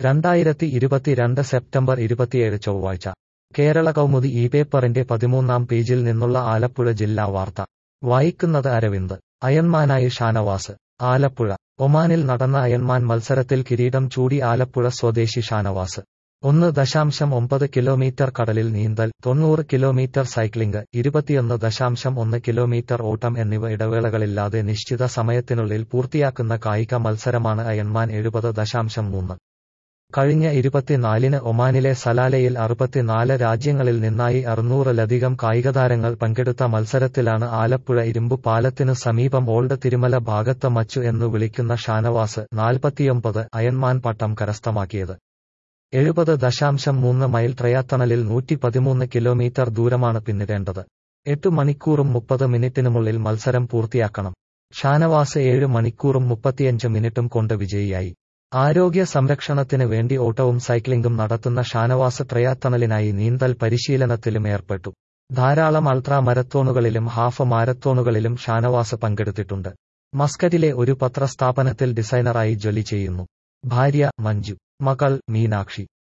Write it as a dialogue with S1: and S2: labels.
S1: രണ്ടായിരത്തി ഇരുപത്തിരണ്ട് സെപ്റ്റംബർ ഇരുപത്തിയേഴ് ചൊവ്വാഴ്ച കേരള കൗമുദി ഈ പേപ്പറിന്റെ പതിമൂന്നാം പേജിൽ നിന്നുള്ള ആലപ്പുഴ ജില്ലാ വാർത്ത വായിക്കുന്നത് അരവിന്ദ് അയൺമാനായി ഷാനവാസ് ആലപ്പുഴ ഒമാനിൽ നടന്ന അയൺമാൻ മത്സരത്തിൽ കിരീടം ചൂടി ആലപ്പുഴ സ്വദേശി ഷാനവാസ് ഒന്ന് ദശാംശം ഒമ്പത് കിലോമീറ്റർ കടലിൽ നീന്തൽ തൊണ്ണൂറ് കിലോമീറ്റർ സൈക്ലിംഗ് ഇരുപത്തിയൊന്ന് ദശാംശം ഒന്ന് കിലോമീറ്റർ ഓട്ടം എന്നിവ ഇടവേളകളില്ലാതെ നിശ്ചിത സമയത്തിനുള്ളിൽ പൂർത്തിയാക്കുന്ന കായിക മത്സരമാണ് അയൺമാൻ എഴുപത് ദശാംശം മൂന്ന് കഴിഞ്ഞ ഇരുപത്തിനാലിന് ഒമാനിലെ സലാലയിൽ അറുപത്തിനാല് രാജ്യങ്ങളിൽ നിന്നായി അറുന്നൂറിലധികം കായികതാരങ്ങൾ പങ്കെടുത്ത മത്സരത്തിലാണ് ആലപ്പുഴ ഇരുമ്പു പാലത്തിനു സമീപം ഓൾഡ് തിരുമല ഭാഗത്ത് മച്ചു എന്നു വിളിക്കുന്ന ഷാനവാസ് നാൽപ്പത്തിയൊമ്പത് അയൺമാൻ പട്ടം കരസ്ഥമാക്കിയത് എഴുപത് ദശാംശം മൂന്ന് മൈൽ ട്രയാത്തണലിൽ നൂറ്റി പതിമൂന്ന് കിലോമീറ്റർ ദൂരമാണ് പിന്നിടേണ്ടത് എട്ട് മണിക്കൂറും മുപ്പത് മിനിറ്റിനുമുള്ളിൽ മത്സരം പൂർത്തിയാക്കണം ഷാനവാസ് ഏഴ് മണിക്കൂറും മുപ്പത്തിയഞ്ച് മിനിറ്റും കൊണ്ട് വിജയിയായി ആരോഗ്യ സംരക്ഷണത്തിന് വേണ്ടി ഓട്ടവും സൈക്ലിംഗും നടത്തുന്ന ഷാനവാസ് ട്രയാത്തണലിനായി നീന്തൽ പരിശീലനത്തിലും ഏർപ്പെട്ടു ധാരാളം അൾട്രാ മരത്തോണുകളിലും ഹാഫ് മാരത്തോണുകളിലും ഷാനവാസ് പങ്കെടുത്തിട്ടുണ്ട് മസ്കറ്റിലെ ഒരു പത്രസ്ഥാപനത്തിൽ ഡിസൈനറായി ജോലി ചെയ്യുന്നു ഭാര്യ മഞ്ജു മകൾ മീനാക്ഷി